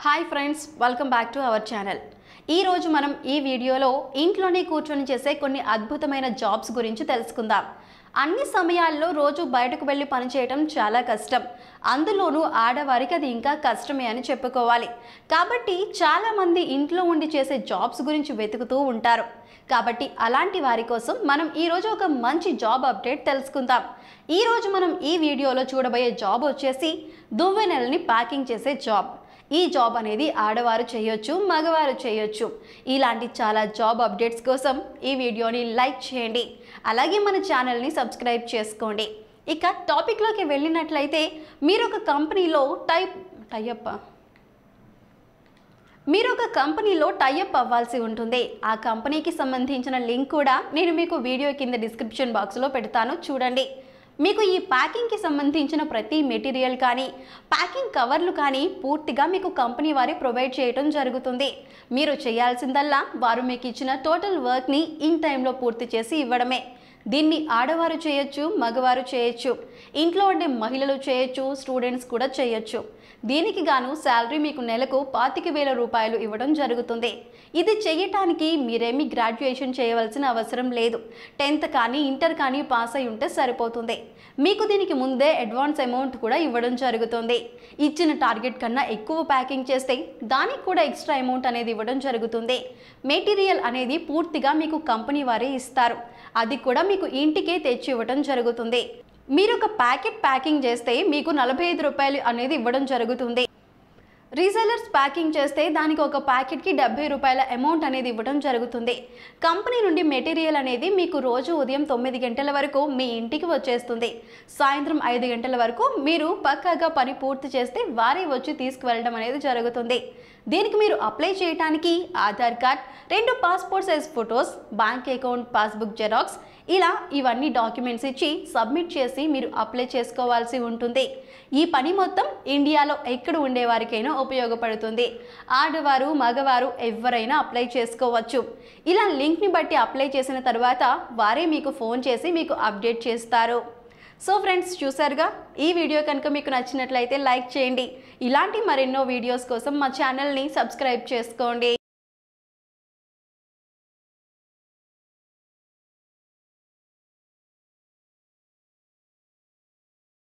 hi friends welcome back to our channel ఈ రోజు మనం ఈ వీడియోలో ఇంట్లోనే కూర్చొని చేసే కొన్ని అద్భుతమైన జాబ్స్ గురించి తెలుసుకుందాం అన్ని సమయాల్లో రోజు బయటకు వెళ్ళి పనిచేయటం చాలా కష్టం అందులోనూ ఆడవారికి అది ఇంకా కష్టమే అని చెప్పుకోవాలి కాబట్టి చాలామంది ఇంట్లో ఉండి చేసే జాబ్స్ గురించి వెతుకుతూ ఉంటారు కాబట్టి అలాంటి వారి కోసం మనం ఈరోజు ఒక మంచి జాబ్ అప్డేట్ తెలుసుకుందాం ఈరోజు మనం ఈ వీడియోలో చూడబోయే జాబ్ వచ్చేసి దువ్వెనెలని ప్యాకింగ్ చేసే జాబ్ ఈ జాబ్ అనేది ఆడవారు చేయొచ్చు మగవారు చేయొచ్చు ఇలాంటి చాలా జాబ్ అప్డేట్స్ కోసం ఈ వీడియోని లైక్ చేయండి అలాగే మన ఛానల్ని సబ్స్క్రైబ్ చేసుకోండి ఇక టాపిక్లోకి వెళ్ళినట్లయితే మీరు ఒక కంపెనీలో టైప్ టైప్ మీరు ఒక కంపెనీలో టైఅప్ అవ్వాల్సి ఉంటుంది ఆ కంపెనీకి సంబంధించిన లింక్ కూడా నేను మీకు వీడియో కింద డిస్క్రిప్షన్ బాక్స్లో పెడతాను చూడండి మీకు ఈ ప్యాకింగ్కి సంబంధించిన ప్రతి మెటీరియల్ కానీ ప్యాకింగ్ కవర్లు కానీ పూర్తిగా మీకు కంపెనీ వారి ప్రొవైడ్ చేయడం జరుగుతుంది మీరు చేయాల్సిందల్లా వారు మీకు ఇచ్చిన టోటల్ వర్క్ని ఇన్ టైంలో పూర్తి చేసి ఇవ్వడమే దీన్ని ఆడవారు చేయొచ్చు మగవారు చేయొచ్చు ఇంట్లో ఉండే మహిళలు చేయొచ్చు స్టూడెంట్స్ కూడా చేయొచ్చు దీనికి గాను శాలరీ మీకు నెలకు పాతిక వేల రూపాయలు ఇవ్వడం జరుగుతుంది ఇది చేయటానికి మీరేమీ గ్రాడ్యుయేషన్ చేయవలసిన అవసరం లేదు టెన్త్ కానీ ఇంటర్ కానీ పాస్ అయి ఉంటే సరిపోతుంది మీకు దీనికి ముందే అడ్వాన్స్ అమౌంట్ కూడా ఇవ్వడం జరుగుతుంది ఇచ్చిన టార్గెట్ కన్నా ఎక్కువ ప్యాకింగ్ చేస్తే దానికి కూడా ఎక్స్ట్రా అమౌంట్ అనేది ఇవ్వడం జరుగుతుంది మెటీరియల్ అనేది పూర్తిగా మీకు కంపెనీ వారే ఇస్తారు అది కూడా మీకు ఇంటికే తెచ్చి ఇవ్వడం జరుగుతుంది మీరు ఒక ప్యాకెట్ ప్యాకింగ్ చేస్తే మీకు నలభై ఐదు రూపాయలు అనేది ఇవ్వడం జరుగుతుంది రీసెలర్స్ ప్యాకింగ్ చేస్తే దానికి ఒక ప్యాకెట్కి డెబ్బై రూపాయల అమౌంట్ అనేది ఇవ్వడం జరుగుతుంది కంపెనీ నుండి మెటీరియల్ అనేది మీకు రోజు ఉదయం తొమ్మిది గంటల వరకు మీ ఇంటికి వచ్చేస్తుంది సాయంత్రం ఐదు గంటల వరకు మీరు పక్కాగా పని పూర్తి చేస్తే వారే వచ్చి తీసుకువెళ్ళడం అనేది జరుగుతుంది దీనికి మీరు అప్లై చేయడానికి ఆధార్ కార్డ్ రెండు passport size photos bank account passbook xerox ఇలా ఇవన్నీ డాక్యుమెంట్స్ ఇచ్చి సబ్మిట్ చేసి మీరు అప్లై చేసుకోవాల్సి ఉంటుంది ఈ పని మొత్తం ఇండియాలో ఎక్కడ ఉండేవారికైనా ఉపయోగపడుతుంది ఆడవారు మగవారు ఎవరైనా అప్లై చేసుకోవచ్చు ఇలా లింక్ని బట్టి అప్లై చేసిన తర్వాత వారే మీకు ఫోన్ చేసి మీకు అప్డేట్ చేస్తారు సో ఫ్రెండ్స్ చూసారుగా ఈ వీడియో కనుక మీకు నచ్చినట్లయితే లైక్ చేయండి ఇలాంటి మరెన్నో వీడియోస్ కోసం మా ఛానల్ని సబ్స్క్రైబ్ చేసుకోండి